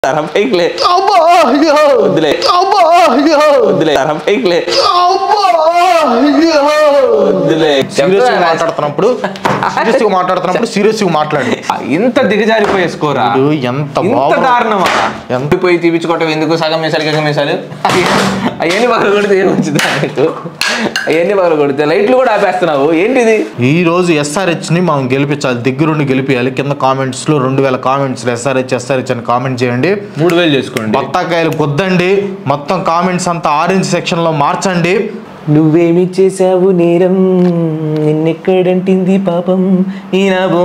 తరం పైకి లే అబ్బా అయ్యో వద్దులే అబ్బా అయ్యో వద్దులే తరం పైకి లే అబ్బా అయ్యో వద్దులే సీరియస్ గా మాట్లాడుతున్నప్పుడు సీరియస్ గా మాట్లాడుతున్నప్పుడు సీరియస్ గా మాట్లాడు ఇంత దిగజారిపోయే స్కోరా వీడు ఎంత ఇంత బాబు దారుణమా ఎంత- ఎంత పోయి తీపించుకోవటం ఎందుకు సగం మీసాలు సగం మీసాలు అవన్నీ పగల కొడితే ఏం వచ్చిందా నీకు అవన్నీ పగల కొడితే లైట్లు కూడా ఆపేస్తున్నావు ఏంటిది ఈ రోజు ఎస్ఆర్హెచ్ ని మనం గెలిపించాలి దగ్గరుండి గెలిపించాలి కింద కామెంట్స్ లో రెండు వేల కామెంట్స్ ఎస్ఆర్హెచ్ ఎస్ఆర్హెచ్ అని కామెంట్ చేయండి మూడు వేలు చేసుకోండి బత్తాకాయలు కొద్దండి మొత్తం కామెంట్స్ అంతా ఆరెంజ్ సెక్షన్ లో మార్చండి నువ్వేమి చేసావు నేరం నిన్నెక్కడంటింది పాపం ఈనబో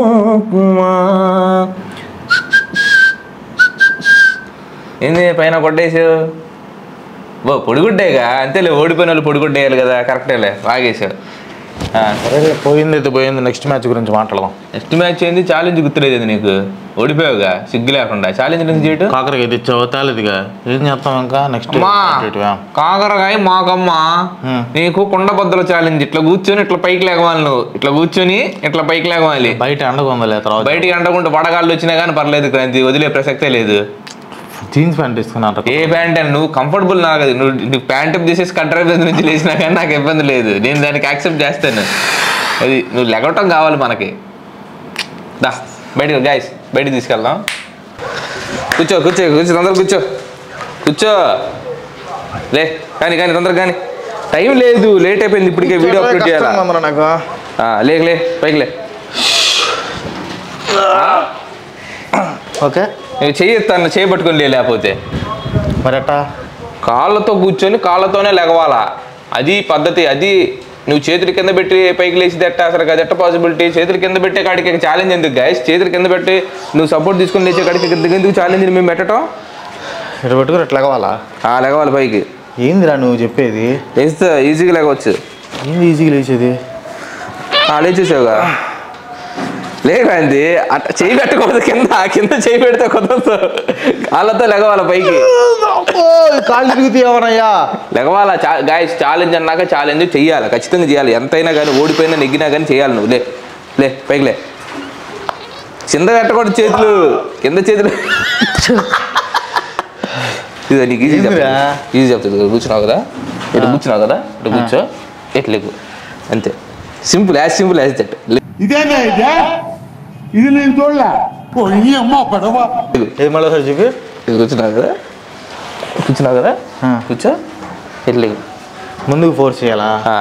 ఏంది పైన కొట్టేసావు ఓ పొడిగుడ్డేగా అంతేలే ఓడిపోయిన వాళ్ళు పొడిగుడ్డేయాలి కదా కరెక్టేలే బాగేసావు సరే పోయింది అయితే పోయింది నెక్స్ట్ మ్యాచ్ గురించి మాట్లాడదాం నెక్స్ట్ మ్యాచ్ ఏంది ఛాలెంజ్ గుర్తులేదు నీకు ఓడిపోయావుగా సిగ్గు లేకుండా ఛాలెంజ్ ఎందుకు చేయటం కాకరకాయ తెచ్చావు తేలేదుగా ఏం చేస్తాం ఇంకా నెక్స్ట్ అమ్మా కాకరకాయ మాకమ్మ హ్మ్. నీకు కుండబద్దల ఛాలెంజ్ ఇట్లా కూర్చొని ఇట్లా పైకి లేకవాలి నువ్వు ఇట్లా కూర్చొని ఇట్లా పైకి లేకవాలి బయట ఎండకుందలే తర్వాత బయటికి అంటకుండా వడగాళ్ళు వచ్చినా కానీ పర్లేదు క్రాంతి వదిలే ప్రసక్తే లేదు జీన్స్ ప్యాంట్ తీసుకున్నాను ఏ ప్యాంట్ అని నువ్వు కంఫర్టబుల్ నాకు కదా నువ్వు నువ్వు ప్యాంట్ తీసేసి కట్టర్ నుంచి లేచినా కానీ నాకు ఇబ్బంది లేదు నేను దానికి యాక్సెప్ట్ చేస్తాను అది నువ్వు లెగవటం కావాలి మనకి దా బయటికి గాయస్ బయటికి తీసుకెళ్దాం కూర్చో కూర్చో కూర్చో తొందరగా కూర్చో కూర్చో లే కానీ కానీ తొందరగా కానీ టైం లేదు లేట్ అయిపోయింది ఇప్పటికే వీడియో అప్లోడ్ చేయాలా నాకు ఆ, లేక లే పైకి లే ఓకే నేను చెయ్యి ఎత్తాను చేయి పట్టుకొని లే లేకపోతే మరి ఎట్టా కాళ్ళతో కూర్చొని కాళ్ళతోనే లెగవాలా అది పద్ధతి అది నువ్వు చేతులు కింద పెట్టి పైకి లేచి ఎట్ట అసలు అది ఎట్ట పాసిబిలిటీ చేతులు కింద పెట్టే కాడికి ఛాలెంజ్ ఎందుకు గాయస్ చేతులు కింద పెట్టి నువ్వు సపోర్ట్ తీసుకొని లేచే కాడికి ఎందుకు ఎందుకు ఛాలెంజ్ మేము పెట్టడం ఇటు పెట్టుకుని ఇట్లా కావాలా ఆ లెగవాలి పైకి ఏందిరా నువ్వు చెప్పేది లేస్తే ఈజీగా లెగవచ్చు ఏంది ఈజీగా లేచేది ఆ, లేచేసావుగా లేకండి అట్ట చేయి పెట్టకూడదు కింద కింద చేయి పెడితే కుదరదు కాళ్ళతో లెగవాలి పైకి కాళ్ళు తిరుగుతాయి ఎవరయ్యా లెగవాలా చా గాయస్ ఛాలెంజ్ అన్నాక ఛాలెంజ్ చెయ్యాలి ఖచ్చితంగా చేయాలి ఎంతైనా కానీ ఓడిపోయినా నెగ్గినా కానీ చేయాలి నువ్వు లే లే పైకి లే కింద పెట్టకూడదు చేతులు కింద చేతులు ఇది నీకు ఈజీ ఏందిరా? ఈజీ చెప్తుంది ఇక్కడ కూర్చున్నావు కదా ఇటు కూర్చున్నావు కదా ఇటు కూర్చో ఎట్లు లేకు అంతే simple as simple as that ఇదేనా ఇదే ఇది నేను చూడలే పోయి అమ్మ పడవ ఏది మళ్ళీ ఒకసారి చెప్పి ఇది కూర్చున్నావు కదా కూర్చున్నావు కదా ఆ. కూర్చో ఎట్లు లేకు ముందుకు ఫోర్స్ చేయాలా ఆ.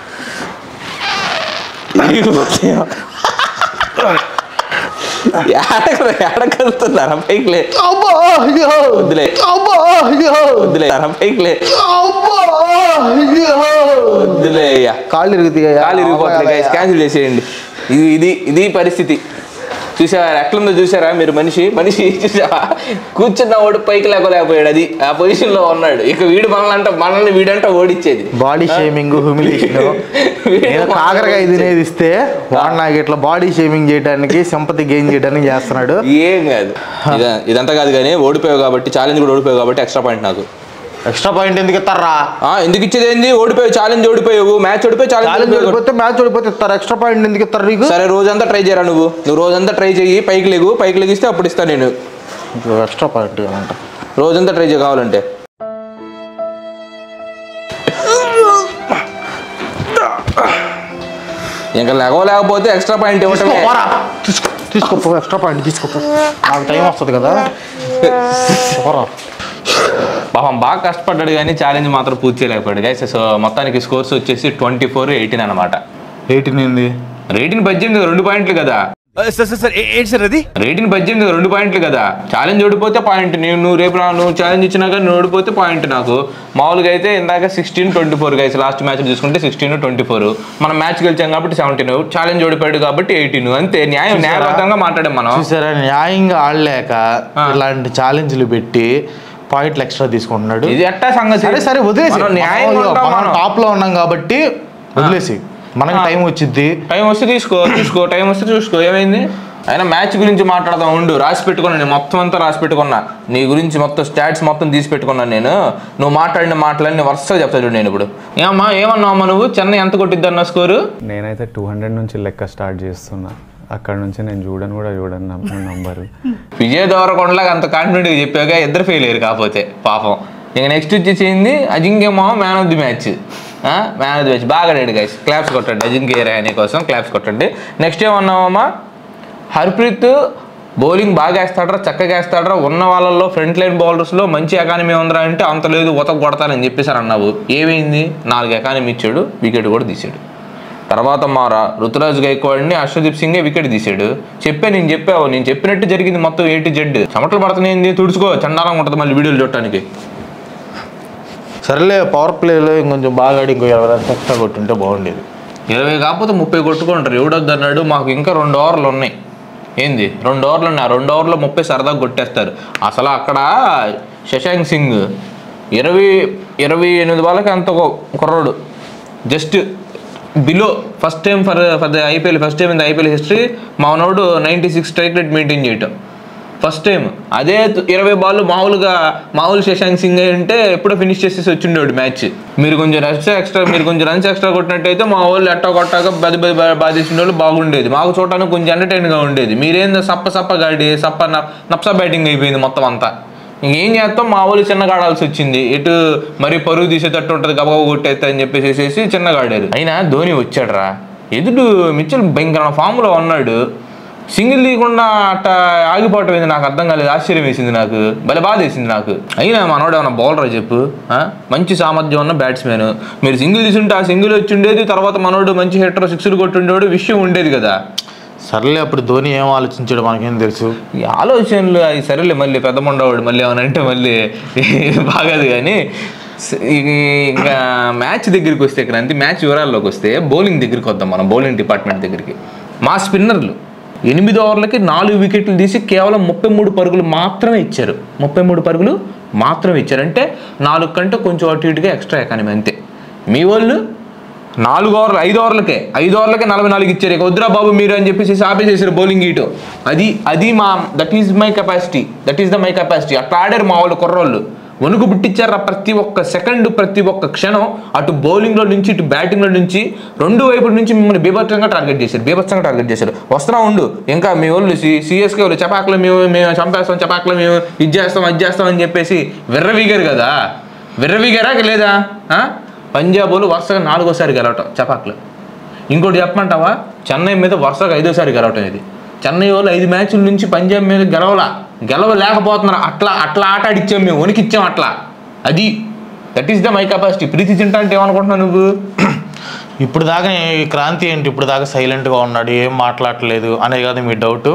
ఏడకరా ఏడకలుతున్నారా పైకి లే అబ్బా అయ్యో వద్దులే అబ్బా అయ్యో వద్దులే రా పైకి లే అబ్బా అయ్యో వద్దులే అయ్యా కాళ్ళు ఇరుగుతాయి కాలు ఇరిగిపోతుంది గైస్ క్యాన్సిల్ చేసేయండి ఇది ఇది ఇది పరిస్థితి చూసారా ఎట్లుందో చూసారా మీరు మనిషి మనిషి చూసారా కూర్చున్న వాడు పైకి లేకపోయాడు అది ఆ పొజిషన్ లో ఉన్నాడు ఇక వీడు మనల్ని అంట మనల్ని వీడంట ఓడిచ్చేది బాడీ షేమింగ్ హ్యూమిలేషన్ నేను కాకరకాయ తినేది ఇస్తే వాడు నాకు ఇట్లా బాడీ షేమింగ్ చేయడానికి సింపతి గెయిన్ చేయడానికి చేస్తున్నాడు ఏం కాదు ఇద- ఇదంతా కాదు కానీ ఓడిపోయావు కాబట్టి ఛాలెంజ్ కూడా ఓడిపోయావు కాబట్టి ఎక్స్ట్రా పాయింట్ నాకు ఎక్స్ట్రా పాయింట్ ఎందుకు ఇస్తారా ఆ, ఎందుకు ఇచ్చేది ఏంది ఓడిపోయావు ఛాలెంజ్ ఓడిపోయావు మ్యాచ్ ఓడిపోయి ఛాలెంజ్ ఛాలెంజ్ ఓడిపోతే మ్యాచ్ ఓడిపోతే ఇస్తారు ఎక్స్ట్రా పాయింట్ ఎందుకు ఇస్తారు నీకు సరే రోజంతా ట్రై చేయరా నువ్వు నువ్వు రోజంతా ట్రై చెయ్యి పైకి లేగు పైకి లెగిస్తే అప్పుడు ఇస్తాను నేను ఎక్స్ట్రా పాయింట్ అంట రోజంతా ట్రై చేయ కావాలంటే ఇంకా లేకపోతే ఎక్స్ట్రా పాయింట్ ఇవ్వటమే పోరా. తీసుకో తీసుకోపో ఎక్స్ట్రా పాయింట్ తీసుకోపో నాకు టైం వస్తుంది కదా పోరా పాపం బాగా కష్టపడ్డాడు కానీ ఛాలెంజ్ మాత్రం పూర్తి చేయలేకపోయాడు గైస్ సో మొత్తానికి స్కోర్స్ వచ్చేసి ట్వంటీ ఫోర్ ఎయిటీన్ అనమాట ఎయిటీన్ ఏంది రేటింగ్ పద్దెనిమిది రెండు పాయింట్లు కదా సార్ సార్ సార్ ఏ- ఏంటి సార్ అది రేటింగ్ పద్దెనిమిది రెండు పాయింట్లు కదా ఛాలెంజ్ ఓడిపోతే పాయింట్ నేను నువ్వు రేపు నా- నువ్వు ఛాలెంజ్ ఇచ్చినా కానీ నువ్వు ఓడిపోతే పాయింట్ నాకు మామూలుగా అయితే ఇందాక sixteen twenty four guys last match చూసుకుంటే సిక్స్టీన్ ట్వంటీ ఫోర్ మనం మ్యాచ్ గెలిచాం కాబట్టి సెవెంటీన్ ఛాలెంజ్ ఓడిపోయాడు కాబట్టి ఎయిటీన్ అంతే న్యాయం న్యాయబద్ధంగా మాట్లాడాం మనం చూసారా న్యాయంగా ఆడలేక ఇలాంటి ఛాలెంజ్లు పెట్టి పాయింట్లు ఎక్స్ట్రా తీసుకుంటున్నాడు ఇది ఎట్టా సంగతి సరే సరే వదిలేసి మనం న్యాయంగా ఉంటాం మనం. టాప్ లో ఉన్నాం కాబట్టి వదిలేసి మనకి టైం వచ్చింది టైం వస్తే తీసుకో తీసుకో టైం వస్తే చూసుకో ఏమైంది అయినా మ్యాచ్ గురించి మాట్లాడదాం ఉండు రాసి పెట్టుకున్నా నేను మొత్తం అంతా రాసి పెట్టుకున్నా నీ గురించి మొత్తం స్టాట్స్ మొత్తం తీసి పెట్టుకున్నాను నేను నువ్వు మాట్లాడిన మాటలన్నీ వరుసగా చెప్తా చూడు నేను ఇప్పుడు ఏమమ్మా ఏమన్నావు అమ్మా నువ్వు చెన్నై ఎంత కొట్టిద్ది అన్న స్కోరు నేనైతే టూ హండ్రెడ్ నుంచి లెక్క స్టార్ట్ చేస్తున్నా అక్కడ నుంచి నేను చూడను కూడా చూడను నం- నంబరు విజయ్ దేవరకొండలాగా అంత కాన్ఫిడెంట్గా చెప్పాక ఇద్దరు ఫెయిల్ అయ్యారు కాకపోతే పాపం ఇక నెక్స్ట్ వచ్చేసింది అజింక్య మామ man of the match man of the match బాగా ఆడాడు గైస్ క్లాప్స్ కొట్టండి అజింక్య రాయని కోసం క్లాప్స్ కొట్టండి నెక్స్ట్ ఏమన్నామమ్మా హర్ప్రీత్ బౌలింగ్ బాగా వేస్తాడరా చక్కగా వేస్తాడరా ఉన్న వాళ్ళల్లో ఫ్రంట్ లైన్ బౌలర్స్లో మంచి ఎకానమీ ఉందిరా అంటే అంత లేదు ఉతక కొడతానని చెప్పేసారు అన్నావు ఏమైంది నాలుగు ఎకానమీ ఇచ్చాడు వికెట్ కూడా తీసాడు తర్వాత మారా రుతురాజ్ గైక్వాడ్ని అశ్వదీప్ సింగే వికెట్ తీసాడు చెప్పే నేను చెప్పావు నేను చెప్పినట్టు జరిగింది మొత్తం ఏటి జెడ్ చెమటలు పడుతున్నాయింది తుడుచుకో చండాలంగా ఉంటుంది మళ్ళీ వీడియోలు చూడటానికి సరేలే పవర్ ప్లేలో ఇంకొంచెం బాగా ఆడి ఇంకో ఇరవై రన్స్ ఎక్స్ట్రా కొట్టుంటే బాగుండేది ఇరవై కాకపోతే ముప్పై కొట్టుకుంటారు ఎవడొద్దు అన్నాడు మాకు ఇంకా రెండు ఓవర్లు ఉన్నాయి ఏంది రెండు ఓవర్లు ఉన్నాయి ఆ రెండు ఓవర్లో ముప్పై సరదాగా కొట్టేస్తారు అసలు అక్కడ శశాంక్ సింగ్ ఇరవై ఇరవై ఎనిమిది వాళ్ళకి అంత ఒక కుర్రోడు just below first time for for the IPL first time in the IPL history మానవుడు ninety six strike rate maintain చేయటం ఫస్ట్ టైం అదే తు- ఇరవై బాల్ మామూలుగా మామూలు శశాంక్ సింగ్ అంటే ఎప్పుడో ఫినిష్ చేసేసి వచ్చిండేవాడు మ్యాచ్ మీరు కొంచెం రన్స్ ఎక్స్ట్రా మీరు కొంచెం రన్స్ ఎక్స్ట్రా కొట్టినట్టయితే మా వాళ్ళు ఎట్టా కొట్టాక బది బది బా- బాధేసిన వాళ్ళు బాగుండేది మాకు చూడటానికి కొంచెం ఎంటర్టైన్గా ఉండేది మీరేందో సప్ప సప్ప గాడి సప్ప న- నప్సా బ్యాటింగ్ అయిపోయింది మొత్తం అంతా ఇంకేం చేస్తాం మా వాళ్ళు చిన్నగా ఆడాల్సి వచ్చింది ఇటు మరి పరుగు తీసేటట్టు ఉంటుంది గబగబ కొట్టేస్తా అని చెప్పేసి చిన్నగా ఆడారు అయినా ధోని వచ్చాడురా ఎదుడు మిచ్చల్ భయంకర ఫామ్లో ఉన్నాడు సింగిల్ తీయకుండా అట్ట ఆగిపోవటం ఏంది నాకు అర్థం కాలేదు ఆశ్చర్యం వేసింది నాకు భలే బాధ వేసింది నాకు అయినా మనోడు ఏమన్నా బౌలర్ చెప్పు ఆ? మంచి సామర్థ్యం ఉన్న బ్యాట్స్మెన్ మీరు సింగిల్ తీసుంటే ఆ సింగిల్ వచ్చి ఉండేది తర్వాత మనోడు మంచి హిట్టర్ సిక్స్లు కొట్టుండేవాడు విషయం ఉండేది కదా సర్లే అప్పుడు ధోని ఏం ఆలోచించాడు మనకేం తెలుసు ఈ ఆలోచనలు అవి సరేలే మళ్ళీ పెద్ద ఉండవాడు మళ్ళీ ఏమైనా అంటే మళ్ళీ బాగదు కానీ స- ఈ- ఇంకా మ్యాచ్ దగ్గరికి వస్తే క్రాంతి మ్యాచ్ వివరాల్లోకి వస్తే బౌలింగ్ దగ్గరికి వద్దాం మనం బౌలింగ్ డిపార్ట్మెంట్ దగ్గరికి మా స్పిన్నర్లు ఎనిమిది ఓవర్లకి నాలుగు వికెట్లు తీసి కేవలం ముప్పై మూడు పరుగులు మాత్రమే ఇచ్చారు ముప్పై మూడు పరుగులు మాత్రమే ఇచ్చారు అంటే నాలుగు కంటే కొంచెం అటు ఇటుగా ఎక్స్ట్రా ఎకానమీ అంతే మీ వాళ్ళు నాలుగు ఓవర్లు ఐదు ఓవర్లకే ఐదు ఓవర్లకే నలభై నాలుగు ఇచ్చారు ఇక వద్దురా బాబు మీరు అని చెప్పేసి ఆపేసేసారు బౌలింగ్ ఇటు అది అది మా that is my capacity that is the my capacity అట్లా ఆడారు మా వాళ్ళు కుర్రోళ్ళు వణుకు పుట్టించారా ప్రతి ఒక్క సెకండ్ ప్రతి ఒక్క క్షణం అటు బౌలింగ్లో నుంచి ఇటు బ్యాటింగ్లో నుంచి రెండు వైపుల నుంచి మిమ్మల్ని బీభత్సంగా టార్గెట్ చేశారు బీభత్సంగా టార్గెట్ చేశారు వస్తున్నా ఉండు ఇంకా మీ వాళ్ళు సి సిఎస్కే వాళ్ళు చపాకులు మేము మేము చంపేస్తాం చపాకులు మేము ఇది చేస్తాం అది చేస్తాం అని చెప్పేసి విర్రవీగారు కదా విర్రవీగారా లేదా ఆ? పంజాబ్ వాళ్ళు వరుసగా నాలుగోసారి గెలవటం చపాక్లు ఇంకోటి చెప్పమంటావా చెన్నై మీద వరుసగా ఐదోసారి గెలవటం ఇది చెన్నై వాళ్ళు ఐదు మ్యాచ్ల నుంచి పంజాబ్ మీద గెలవలా గెలవలేకపోతున్నారు అట్లా అట్లా ఆట ఆడిచ్చాం మేము వణికిచ్చాం అట్లా అది that is the my capacity Preity Zinta అంటే ఏమనుకుంటున్నావు నువ్వు ఇప్పుడు దాకా ఈ క్రాంతి ఏంటి ఇప్పుడు దాకా సైలెంట్గా ఉన్నాడు ఏం మాట్లాడట్లేదు అనే కదా మీ డౌట్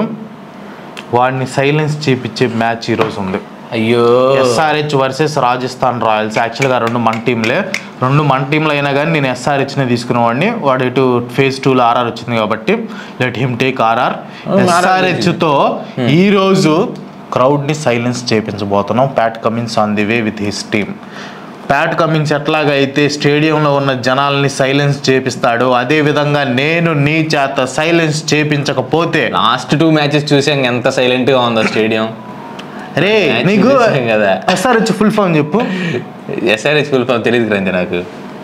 వాడిని సైలెన్స్ చేపించే మ్యాచ్ ఈరోజు ఉంది అయ్యో ఎస్ఆర్హెచ్ వర్సెస్ రాజస్థాన్ రాయల్స్ యాక్చువల్గా రెండు మన టీంలే రెండు మన టీంలో అయినా కానీ నేను ఎస్ఆర్హెచ్నే తీసుకునేవాడిని వాడు ఇటు ఫేజ్ టూలో ఆర్ఆర్ వచ్చింది కాబట్టి లెట్ హిమ్ టేక్ ఆర్ఆర్ ఎస్ఆర్హెచ్తో ఈరోజు క్రౌడ్ని సైలెన్స్ చేపించబోతున్నాం Pat Cummins on the way with his team Pat Cummins ఎట్లాగైతే స్టేడియంలో ఉన్న జనాల్ని సైలెన్స్ చేపిస్తాడో అదే విధంగా నేను నీ చేత సైలెన్స్ చేపించకపోతే లాస్ట్ టూ మ్యాచెస్ చూసాం ఎంత సైలెంట్ గా ఉందో స్టేడియం రే Match నీకు చూసాం కదా. ఎస్ఆర్హెచ్ ఫుల్ ఫామ్ చెప్పు ఎస్ఆర్హెచ్ ఫుల్ ఫామ్ తెలియదు క్రాంతి నాకు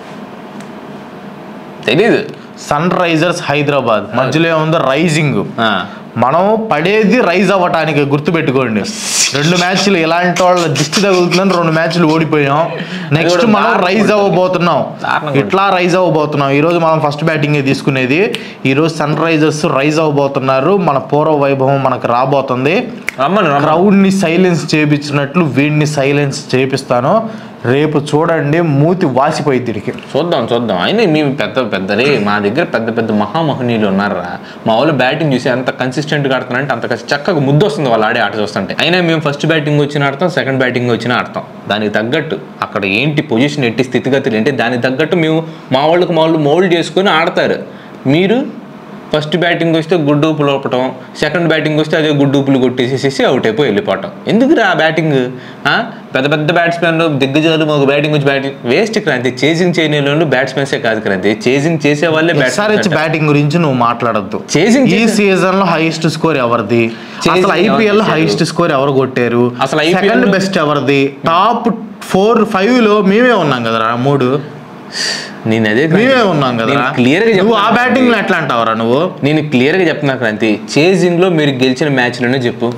తెలీదు సన్ రైజర్స్ హైదరాబాద్ మధ్యలో ఏముందో రైజింగ్ ఆ. మనం పడేది రైజ్ అవ్వటానికి గుర్తుపెట్టుకోండి రెండు మ్యాచ్లు ఇలాంటి వాళ్ళ దిష్టి తగులుతుందని రెండు మ్యాచ్లు ఓడిపోయాం నెక్స్ట్ కూడా మనం దారుణంగా రైజ్ ఉంటుంది. అవ్వబోతున్నాం దారుణంగా ఇట్లా రైజ్ అవ్వబోతున్నాం ఈ రోజు మనం ఫస్ట్ బ్యాటింగ్ తీసుకునేది ఈ రోజు సన్ రైజర్స్ రైజ్ అవ్వబోతున్నారు మన పూర్వ వైభవం మనకు రాబోతుంది రమ్మను రమ్మను క్రౌడ్ని సైలెన్స్ చేపించినట్లు వీడిని సైలెన్స్ చేపిస్తాను రేపు చూడండి మూతి వాసిపోయి తిరిగి చూద్దాం చూద్దాం అయినా మేము పెద్ద పెద్దలే మా దగ్గర పెద్ద పెద్ద మహామహనీయులు ఉన్నారా మా వాళ్ళు బ్యాటింగ్ చూసి ఎంత కన్సిస్టెంట్గా ఆడుతున్నారంటే అంత కసి- చక్కగా ముద్దు వస్తుంది వాళ్ళు ఆడే ఆట చూస్తుంటే అయినా మేము ఫస్ట్ బ్యాటింగ్ వచ్చిన ఆడతాం సెకండ్ బ్యాటింగ్ వచ్చిన ఆడతాం దానికి తగ్గట్టు అక్కడ ఏంటి పొజిషన్ ఎట్టి స్థితిగతులు ఏంటి దానికి తగ్గట్టు మేము మా వాళ్ళకి మా వాళ్ళు మోల్డ్ చేసుకొని ఆడతారు మీరు ఫస్ట్ బ్యాటింగ్ వస్తే గుడ్డూపు లోపటం సెకండ్ బ్యాటింగ్ వస్తే అదే గుడ్డూపులు కొట్టేసేసి అవుట్ అయిపోయి వెళ్ళిపోవటం ఎందుకురా ఆ బ్యాటింగ్ ఆ? పెద్ద పెద్ద బ్యాట్స్మెన్లు దిగ్గజాలు మాకు బ్యాటింగ్ వచ్చి బ్యాటింగ్ వేస్ట్ క్రాంతి చేజింగ్ చేయని వాళ్ళు బ్యాట్స్మెన్సే కాదు క్రాంతి చేజింగ్ చేసే వాళ్ళే ఎస్ఆర్హెచ్ బ్యాట్స్మెన్ బ్యాటింగ్ గురించి నువ్వు మాట్లాడద్దు Chasing ఈ చేసే- సీజన్ లో హైయెస్ట్ స్కోర్ ఎవరిది Chasing అసలు ఎవరు ఐపీఎల్ లో చేశారు? హైయెస్ట్ స్కోర్ ఎవరు కొట్టారు అసలు IPL సెకండ్ లో- బెస్ట్ ఎవరిది టాప్ ఫోర్ ఫైవ్ లో మేమే ఉన్నాం కదా మూడు నేను అదే మేమే ఉన్నాం కదా క్లియర్గా నువ్వు ఆ బ్యాటింగ్ లో ఎట్లా అంటావరా నువ్వు నేను క్లియర్గా చెప్తున్నా క్రాంతి చేజింగ్లో మీరు గెలిచిన మ్యాచ్లను చెప్పు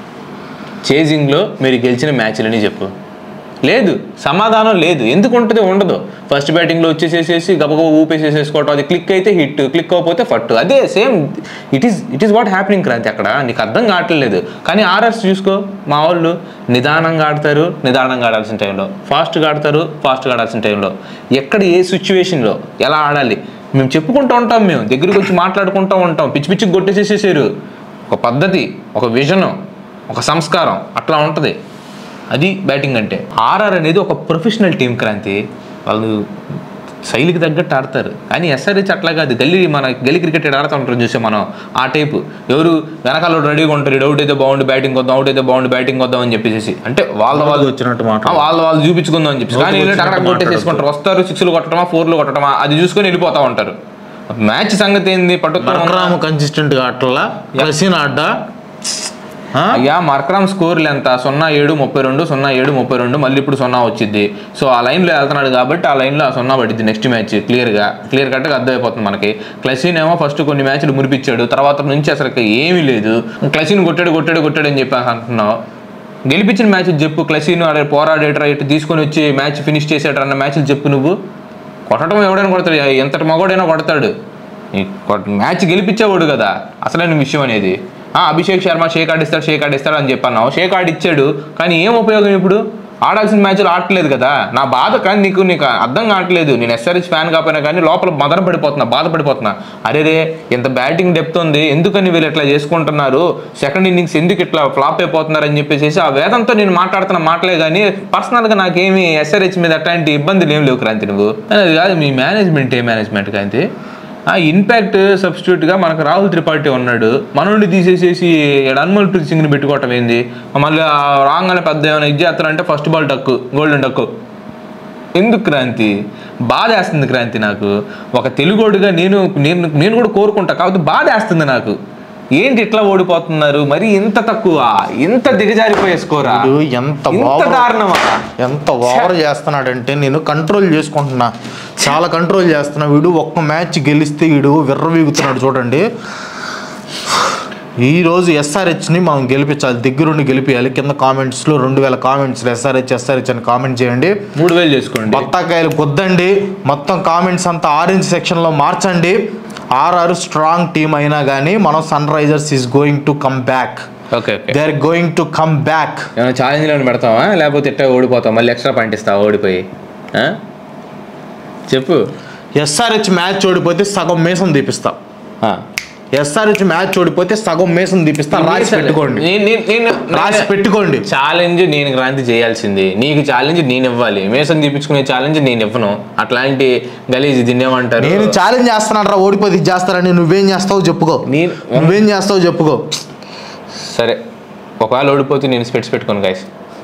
చేజింగ్లో మీరు గెలిచిన మ్యాచ్లని చెప్పు లేదు సమాధానం లేదు ఎందుకు ఉంటుంది ఉండదు ఫస్ట్ బ్యాటింగ్లో వచ్చేసేసేసి గబగబ ఊపేసేసేసుకోవటం అది క్లిక్ అయితే హిట్ క్లిక్ అవ్వకపోతే ఫట్ అదే same it is it is what happening Kranti అక్కడ నీకు అర్థం కావట్లేదు కానీ ఆర్ఆర్స్ చూసుకో మా వాళ్ళు నిదానంగా ఆడతారు నిదానంగా ఆడాల్సిన టైంలో ఫాస్ట్గా ఆడతారు ఫాస్ట్గా ఆడాల్సిన టైంలో ఎక్కడ ఏ సిచ్యువేషన్లో ఎలా ఆడాలి మేము చెప్పుకుంటూ ఉంటాం మేము దగ్గరికి వచ్చి మాట్లాడుకుంటూ ఉంటాం పిచ్చి పిచ్చి కొట్టేసేసేసారు ఒక పద్ధతి ఒక విజను ఒక సంస్కారం అట్లా ఉంటుంది అది బ్యాటింగ్ అంటే ఆర్ఆర్ అనేది ఒక ప్రొఫెషనల్ టీం క్రాంతి వాళ్ళు శైలికి తగ్గట్టు ఆడతారు కానీ ఎస్ఆర్హెచ్ అట్లా కాదు గల్లీ మన గల్లీ క్రికెట్ ఆడుతూ ఉంటారు చూసే మనం ఆ టైపు ఎవరు వెనకాల రెడీగా ఉంటారు అవుట్ అయితే బాగుండి బ్యాటింగ్ వద్దాం అవుట్ అయితే బాగుండి బ్యాటింగ్ వద్దాం అని చెప్పేసి అంటే వాళ్ళ వాళ్ళు వచ్చినట్టు ఆ, మాట వాళ్ళు వాళ్ళు చూపించుకుందాం అని చెప్పి కానీ వీళ్ళు అక్కడ కొట్టేసేసుకుంటారు వస్తారు సిక్స్లు కొట్టడమా ఫోర్లు కొట్టడమా అది చూసుకొని వెళ్ళిపోతా ఉంటారు మ్యాచ్ సంగతి ఏంది పట్టుకుని మరకరాము కన్సిస్టెంట్ గా అట్లా రసీన్ ఆడ్డా ఆ? అయ్యా మర్కరామ్ స్కోర్లు ఎంత సున్నా ఏడు ముప్పై రెండు సున్నా ఏడు ముప్పై రెండు మళ్ళీ ఇప్పుడు సున్నా వచ్చింది సో ఆ లైన్లో వెళ్తున్నాడు కాబట్టి ఆ లైన్లో ఆ సున్నా పడింది నెక్స్ట్ మ్యాచ్ క్లియర్గా క్లియర్ కట్గా అర్థమైపోతుంది మనకి క్లసీన్ ఏమో ఫస్ట్ కొన్ని మ్యాచ్లు మురిపించాడు తర్వాత నుంచి అసలు ఏమీ లేదు క్లసీన్ కొట్టాడు కొట్టాడు కొట్టాడు అని చెప్పి అంటున్నావు గెలిపించిన మ్యాచ్ చెప్పు క్లసీన్ ఆడే పోరాడేటరా ఇటు తీసుకొని వచ్చి మ్యాచ్ ఫినిష్ చేసేటరా అన్న మ్యాచ్లు చెప్పు నువ్వు కొట్టడం ఎవడైనా కొడతాడు ఎంతటి మగోడైనా కొడతాడు ఈ కొట్- మ్యాచ్ గెలిపించేవాడు కదా అసలైన విషయం అనేది ఆ, అభిషేక్ శర్మ షేక్ ఆడిస్తాడు షేక్ ఆడిస్తాడు అని చెప్పన్నావు షేక్ ఆడిచ్చాడు కానీ ఏం ఉపయోగం ఇప్పుడు ఆడాల్సిన మ్యాచ్లు ఆడట్లేదు కదా నా బాధ కానీ నీకు నీకు అర్థం కావట్లేదు నేను ఎస్ఆర్హెచ్ ఫ్యాన్ కాకపోయినా కానీ లోపల మదన పడిపోతున్నా బాధపడిపోతున్నా అరే రే ఇంత బ్యాటింగ్ డెప్త్ ఉంది ఎందుకని వీళ్ళు ఇట్లా చేసుకుంటున్నారు సెకండ్ ఇన్నింగ్స్ ఎందుకు ఇట్లా ఫ్లాప్ అయిపోతున్నారు అని చెప్పేసి ఆ వేదంతో నేను మాట్లాడుతున్న మాటలే కానీ పర్సనల్గా నాకేమి ఎస్ఆర్హెచ్ మీద అట్లాంటి ఇబ్బందులు ఏం లేవు క్రాంతి నువ్వు అది కాదు మీ మేనేజ్మెంట్ ఏ మేనేజ్మెంట్ క్రాంతి ఆ ఇన్పాక్ట్ సబ్స్టిట్యూట్గా మనకు రాహుల్ త్రిపాఠి ఉన్నాడు మనోడిని తీసేసేసి ఈడ అన్మల్ ప్రీత్ సింగ్ని పెట్టుకోవటం ఏంది మళ్ళీ ఆ రాగానే పెద్ద ఏమైనా ఇది చేస్తారంటే first ball duck golden duck ఎందుకు క్రాంతి బాధ వేస్తుంది క్రాంతి నాకు ఒక తెలుగోడుగా నేను నేను నేను కూడా కోరుకుంటా కాకపోతే బాధ వేస్తుంది నాకు ఏంటి ఇట్లా ఓడిపోతున్నారు మరి ఇంత తక్కువ ఇంత దిగజారిపోయే స్కోరా వీడు ఎంత ఇంత ఓవర్ దారుణమా ఎంత ఓవర్ చేస్తున్నాడంటే నేను కంట్రోల్ చేసుకుంటున్నా చాలా కంట్రోల్ చేస్తున్నా వీడు ఒక్క మ్యాచ్ గెలిస్తే వీడు విర్రవీగుతున్నాడు చూడండి ఈ రోజు ఎస్ఆర్హెచ్ని మనం గెలిపించాలి దగ్గరుండి గెలిపించాలి కింద కామెంట్స్లో రెండు వేల కామెంట్స్ ఎస్ఆర్హెచ్ ఎస్ఆర్హెచ్ అని కామెంట్ చేయండి మూడు వేలు చేసుకోండి బత్తాకాయలు కొద్దండి మొత్తం కామెంట్స్ అంతా ఆరెంజ్ సెక్షన్లో మార్చండి ఆర్ఆర్ స్ట్రాంగ్ టీం అయినా కానీ మనం Sunrisers is going to come back okay okay they are going to come back ఏమైనా ఛాలెంజ్లో ఏమైనా పెడతావా లేకపోతే ఇట్లా ఓడిపోతాం మళ్ళీ ఎక్స్ట్రా పాయింట్ ఇస్తావా ఓడిపోయి ఆ? చెప్పు ఎస్ఆర్హెచ్ మ్యాచ్ ఓడిపోతే సగం మేసం తీపిస్తా ఆ. ఎస్ఆర్హెచ్ మ్యాచ్ ఓడిపోతే సగం మేసం తీపిస్తా రాసి పెట్టుకోండి నేను- నేను- నేను- రాసి పెట్టుకోండి ఛాలెంజ్ నేను క్రాంతి చేయాల్సింది నీకు ఛాలెంజ్ నేను ఇవ్వాలి మేసం తీపించుకునే ఛాలెంజ్ నేను ఇవ్వను అట్లాంటి గలీజ్ దీన్నేమంటారు నేను ఛాలెంజ్ చేస్తాను రా ఓడిపోతే ఇది చేస్తారని నువ్వేం చేస్తావు చెప్పుకో నేను- నువ్వేం చేస్తావు చెప్పుకో సరే ఒకవేళ ఓడిపోతే నేను స్పెట్స్ పెట్టుకోను గైస్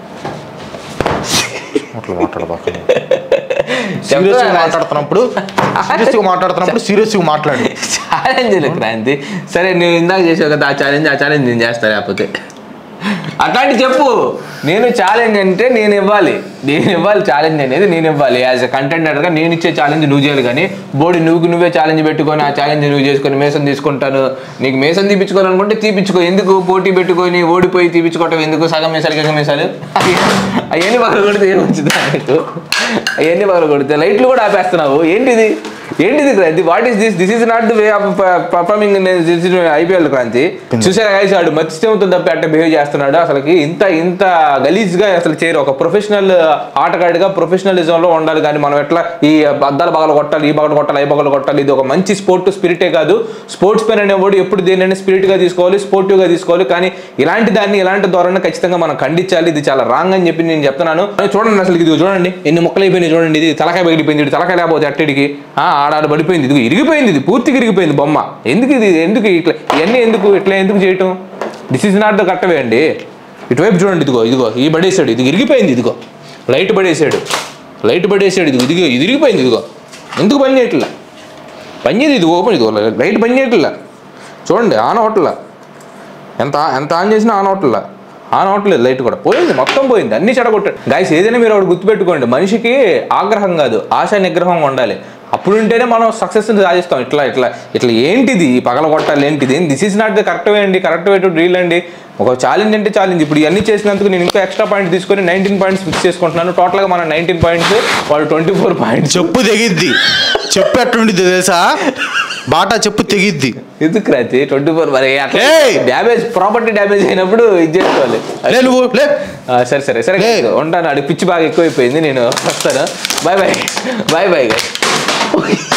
అట్లా మాట్లాడబాక సీరియస్గా మాట్లాడుతున్నప్పుడు సీరియస్గా మాట్లాడుతున్నప్పుడు సీరియస్గా మాట్లాడు ఛాలెంజ్ క్రాంతి సరే నువ్వు ఇందాక చేసావు కదా ఆ ఛాలెంజ్ ఆ ఛాలెంజ్ నేను చేస్తా లేకపోతే అట్లాంటి చెప్పు నేను ఛాలెంజ్ అంటే నేను ఇవ్వాలి నేను ఇవ్వాలి ఛాలెంజ్ అనేది నేను ఇవ్వాలి యాజ్ ఎ కంటెంటర్గా నేను ఇచ్చే ఛాలెంజ్ నువ్వు చేయాలి కానీ బోడి నువ్వు నువ్వే ఛాలెంజ్ పెట్టుకొని ఆ ఛాలెంజ్ నువ్వు చేసుకొని మేసం తీసుకుంటాను నీకు మేసం తీపించుకోవాలనుకుంటే తీపించుకో ఎందుకు పోటీ పెట్టుకొని ఓడిపోయి తీపించుకోవటం ఎందుకు సగం మీసాలు సగం మీసాలు అవన్నీ పగల కొడితే ఏం వచ్చింది నీకు అవన్నీ పగల కొడితే లైట్లు కూడా ఆపేస్తున్నావు ఏంటిది ఏంటిది Kranti what is this this is not the way of performing IPL Kranti చూసారా guys, వాడు మత్స్యంతో తప్పి అట్ట బిహేవ్ చేస్తున్నాడు అసలుకి ఇంత ఇంత గలీజ్ గా అసలు చేయరు ఒక ప్రొఫెషనల్ ఆటగాడిగా ప్రొఫెషనలిజం లో ఉండాలి కానీ మనం ఎట్లా ఈ అద్దాల బగలు కొట్టాలి ఈ బగలు కొట్టాలి ఈ బగలు కొట్టాలి ఇది ఒక మంచి స్పోర్ట్ స్పిరిటే కాదు స్పోర్ట్స్ పెన్ అనేవాడు ఎప్పుడు దేనైనా స్పిరిట్ గా తీసుకోవాలి స్పోర్టివ్ గా తీసుకోవాలి కానీ ఇలాంటి దాన్ని ఇలాంటి ధోరణి ఖచ్చితంగా మనం ఖండించాలి ఇది చాలా రాంగ్ అని చెప్పి నేను చెప్తున్నాను అని చూడండి అసలు ఇది చూడండి ఎన్ని ముక్కలు అయిపోయినాయి చూడండి ఇది తలకాయ పగిలిపోయింది ఇది తలకాయ లేకపోతే అట్టడికి ఆ, ఆడాడు పడిపోయింది ఇది ఇరిగిపోయింది ఇది పూర్తిగా ఇరిగిపోయింది బొమ్మ ఎందుకు ఇది ఎందుకు ఇట్లా ఇవన్నీ ఎందుకు ఇట్లా ఎందుకు చేయటం దిస్ ఇస్ నాట్ ద కట్టవే అండి ఇటువైపు చూడండి ఇదిగో ఇదిగో ఈ పడేసాడు ఇది ఇరిగిపోయింది ఇదిగో లైట్ పడేసాడు లైట్ పడేసాడు ఇది ఇదిగో ఇది ఇరిగిపోయింది ఇదిగో ఎందుకు పని చేయట్లా పని చేయదు ఇది ఓపెన్ ఇదిగో లైట్ పని చేయట్లా చూడండి ఆన్ అవట్లా ఎంత ఎంత ఆన్ చేసినా ఆన్ అవట్లా ఆన్ అవట్లేదు లైట్ కూడా పోయింది మొత్తం పోయింది అన్ని చెడగొట్టాడు గాయస్ ఏదైనా మీరు ఒకటి గుర్తుపెట్టుకోండి మనిషికి ఆగ్రహం కాదు ఆశా నిగ్రహం ఉండాలి అప్పుడు ఉంటేనే మనం సక్సెస్ సాధిస్తాం ఇట్లా ఇట్లా ఇట్లా ఏంటిది ఈ పగల కొట్టాలి ఏంటిది this is not the correct way అండి కరెక్ట్ వే టు డ్రీల్ అండి ఒక ఛాలెంజ్ అంటే ఛాలెంజ్ ఇప్పుడు ఇవన్నీ చేసినందుకు నేను ఇంకా ఎక్స్ట్రా పాయింట్ తీసుకొని నైన్టీన్ పాయింట్స్ ఫిక్స్ చేసుకుంటున్నాను టోటల్గా మన నైన్టీన్ పాయింట్స్ వాళ్ళు ట్వంటీ ఫోర్ పాయింట్స్ చెప్పు తెగిద్ది చెప్పు ఎట్లుండిద్ది తెలుసా బాటా చెప్పు తెగిద్ది ఎందుకు రాతి ట్వంటీ ఫోర్ మరి అట్లా ఏయ్! డ్యామేజ్ ప్రాపర్టీ డ్యామేజ్ అయినప్పుడు ఇది చేసుకోవాలి లే నువ్వు లే ఆ, సరే సరే సరే ఏయ్! ఉంటాను అడి పిచ్చి బాగా ఎక్కువైపోయింది నేను వస్తాను బాయ్ బాయ్ బాయ్ బాయ్